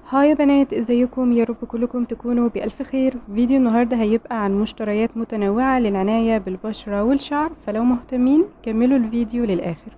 هاي يا بنات ازيكم يا رب كلكم تكونوا بألف خير فيديو النهاردة هيبقى عن مشتريات متنوعة للعناية بالبشرة والشعر فلو مهتمين كملوا الفيديو للآخر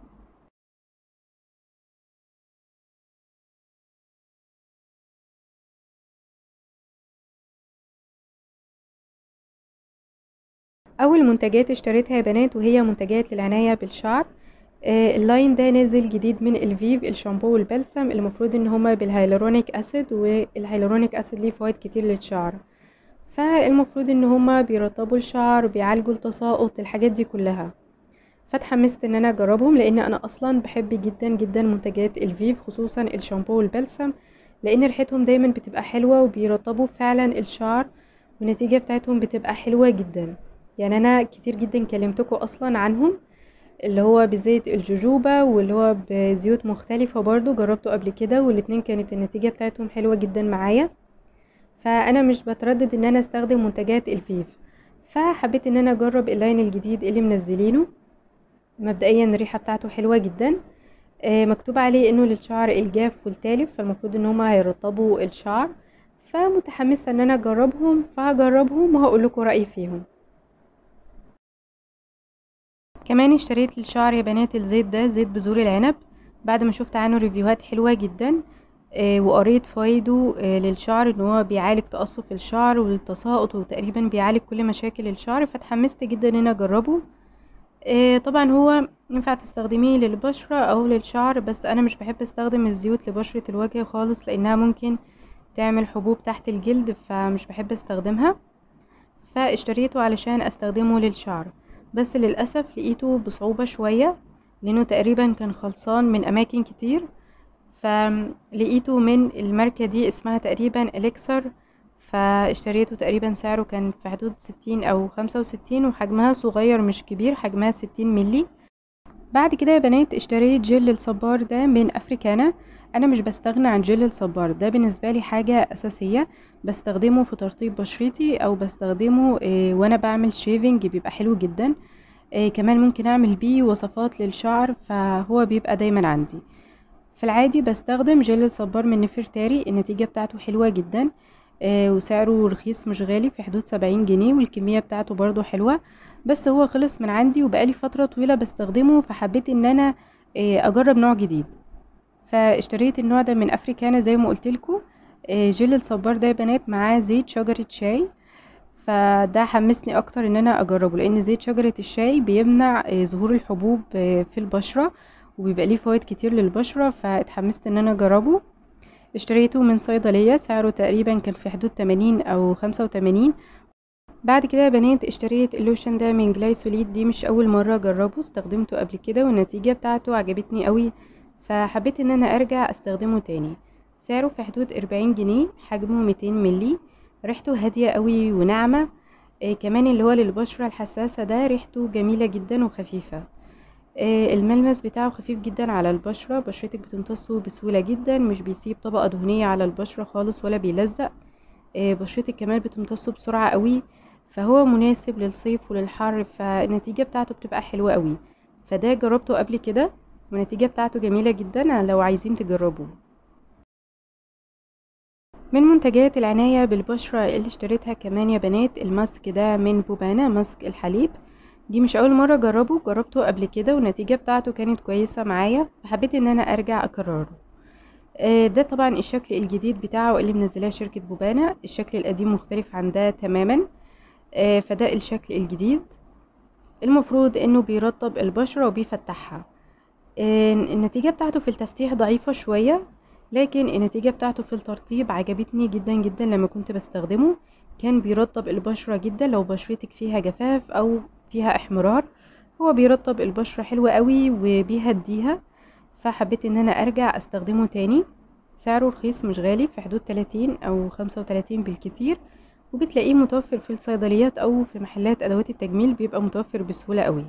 أول منتجات اشتريتها يا بنات وهي منتجات للعناية بالشعر آه، اللاين ده نازل جديد من الفيف الشامبو والبلسم المفروض ان هما بالهيلورونيك اسيد والهيلورونيك اسيد ليه فوائد كتير للشعر فالمفروض ان هما بيرطبوا الشعر بيعالجوا التساقط الحاجات دي كلها فاتحمست ان انا اجربهم لان انا اصلا بحب جدا جدا منتجات الفيف خصوصا الشامبو والبلسم لان ريحتهم دايما بتبقى حلوه وبيرطبوا فعلا الشعر والنتيجه بتاعتهم بتبقى حلوه جدا يعني انا كتير جدا كلمتكم اصلا عنهم اللي هو بزيت الجوجوبا واللي هو بزيوت مختلفة برضو جربته قبل كده والاتنين كانت النتيجة بتاعتهم حلوة جدا معايا فانا مش بتردد ان انا استخدم منتجات الفيف فحبيت ان انا اجرب اللاين الجديد اللي منزلينه مبدئيا الريحة بتاعته حلوة جدا آه، مكتوب عليه انه للشعر الجاف والتالف فالمفروض ان هما هيرطبوا الشعر فمتحمسة ان انا اجربهم فهجربهم وهقول لكم رأيي فيهم كمان اشتريت للشعر يا بنات الزيت ده زيت بذور العنب بعد ما شفت عنه ريفيوهات حلوة جدا آه وقريت فوائده آه للشعر ان هو بيعالج تقصف الشعر والتساقط وتقريبا بيعالج كل مشاكل الشعر فاتحمست جدا ان انا اجربه آه طبعا هو ينفع تستخدميه للبشرة او للشعر بس انا مش بحب استخدم الزيوت لبشرة الوجه خالص لانها ممكن تعمل حبوب تحت الجلد فمش بحب استخدمها فاشتريته علشان استخدمه للشعر بس للأسف لقيته بصعوبة شوية لأنه تقريبا كان خلصان من أماكن كتير فلقيته من الماركة دي اسمها تقريبا إليكسر فاشتريته تقريبا سعره كان في حدود ستين أو خمسة وستين وحجمها صغير مش كبير حجمها ستين ملي بعد كده يا بنات اشتريت جل الصبار ده من أفريكانا انا مش بستغنى عن جل الصبار ده بالنسبه لي حاجه اساسيه بستخدمه في ترطيب بشرتي او بستخدمه اه وانا بعمل شيفنج بيبقى حلو جدا اه كمان ممكن اعمل بيه وصفات للشعر فهو بيبقى دايما عندي في العادي بستخدم جل الصبار من نفرتاري النتيجه بتاعته حلوه جدا اه وسعره رخيص مش غالي في حدود سبعين جنيه والكميه بتاعته برضو حلوه بس هو خلص من عندي وبقالي فتره طويله بستخدمه فحبيت ان انا اجرب نوع جديد فاشتريت النوع ده من افريكانا زي ما قلت لكم جل الصبار ده يا بنات معاه زيت شجرة شاي فده حمسني اكتر ان انا اجربه لان زيت شجرة الشاي بيمنع ظهور الحبوب في البشرة وبيبقى ليه فوائد كتير للبشرة فاتحمست ان انا اجربه اشتريته من صيدلية سعره تقريبا كان في حدود 80 او 85 بعد كده يا بنات اشتريت اللوشن ده من جلايسوليد دي مش اول مرة اجربه استخدمته قبل كده والنتيجة بتاعته عجبتني قوي فحبيت ان انا ارجع استخدمه تاني سعره في حدود أربعين جنيه حجمه ميتين ملي ريحته هادية قوي وناعمة آه كمان اللي هو للبشرة الحساسة ده ريحته جميلة جدا وخفيفة آه الملمس بتاعه خفيف جدا على البشرة بشرتك بتمتصه بسهولة جدا مش بيسيب طبقة دهنية على البشرة خالص ولا بيلزق آه بشرتك كمان بتمتصه بسرعة قوي فهو مناسب للصيف وللحر فالنتيجة بتاعته بتبقى حلوة قوي فده جربته قبل كده والنتيجة بتاعته جميلة جدا لو عايزين تجربوه من منتجات العناية بالبشرة اللي اشتريتها كمان يا بنات الماسك ده من بوبانا ماسك الحليب دي مش اول مرة اجربه جربته قبل كده والنتيجة بتاعته كانت كويسة معايا فحبيت ان انا ارجع اكرره ده طبعا الشكل الجديد بتاعه اللي منزلاه شركة بوبانا الشكل القديم مختلف عن ده تماما فده الشكل الجديد المفروض انه بيرطب البشرة وبيفتحها النتيجة بتاعته في التفتيح ضعيفة شوية لكن النتيجة بتاعته في الترطيب عجبتني جدا جدا لما كنت بستخدمه كان بيرطب البشرة جدا لو بشرتك فيها جفاف او فيها احمرار هو بيرطب البشرة حلوة قوي وبيهديها فحبيت ان انا ارجع استخدمه تاني سعره رخيص مش غالي في حدود 30 او 35 بالكتير وبتلاقيه متوفر في الصيدليات او في محلات ادوات التجميل بيبقى متوفر بسهولة قوي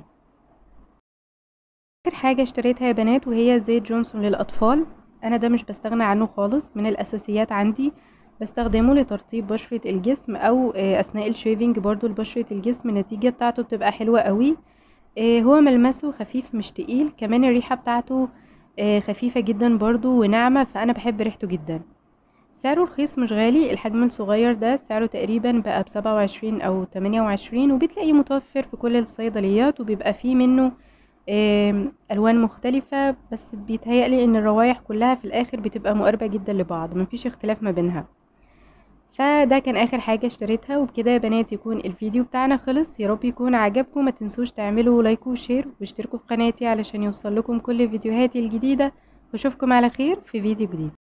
اخر حاجة اشتريتها يا بنات وهي زيت جونسون للاطفال انا ده مش بستغنى عنه خالص من الاساسيات عندي بستخدمه لترطيب بشرة الجسم او اثناء الشيفنج برضو لبشرة الجسم النتيجة بتاعته بتبقى حلوة قوي هو ملمسه خفيف مش تقيل كمان الريحة بتاعته خفيفة جدا برضو وناعمة فانا بحب ريحته جدا سعره رخيص مش غالي الحجم الصغير ده سعره تقريبا بقى بسبعة وعشرين او تمانية وعشرين وبتلاقيه متوفر في كل الصيدليات وبيبقى فيه منه آم، الوان مختلفة بس بيتهيألي ان الروايح كلها في الاخر بتبقى مقاربة جدا لبعض مفيش اختلاف ما بينها فده كان اخر حاجة اشتريتها وبكده يا بنات يكون الفيديو بتاعنا خلص يا رب يكون عجبكم ما تنسوش تعملوا لايك وشير واشتركوا في قناتي علشان يوصل لكم كل فيديوهاتي الجديدة واشوفكم على خير في فيديو جديد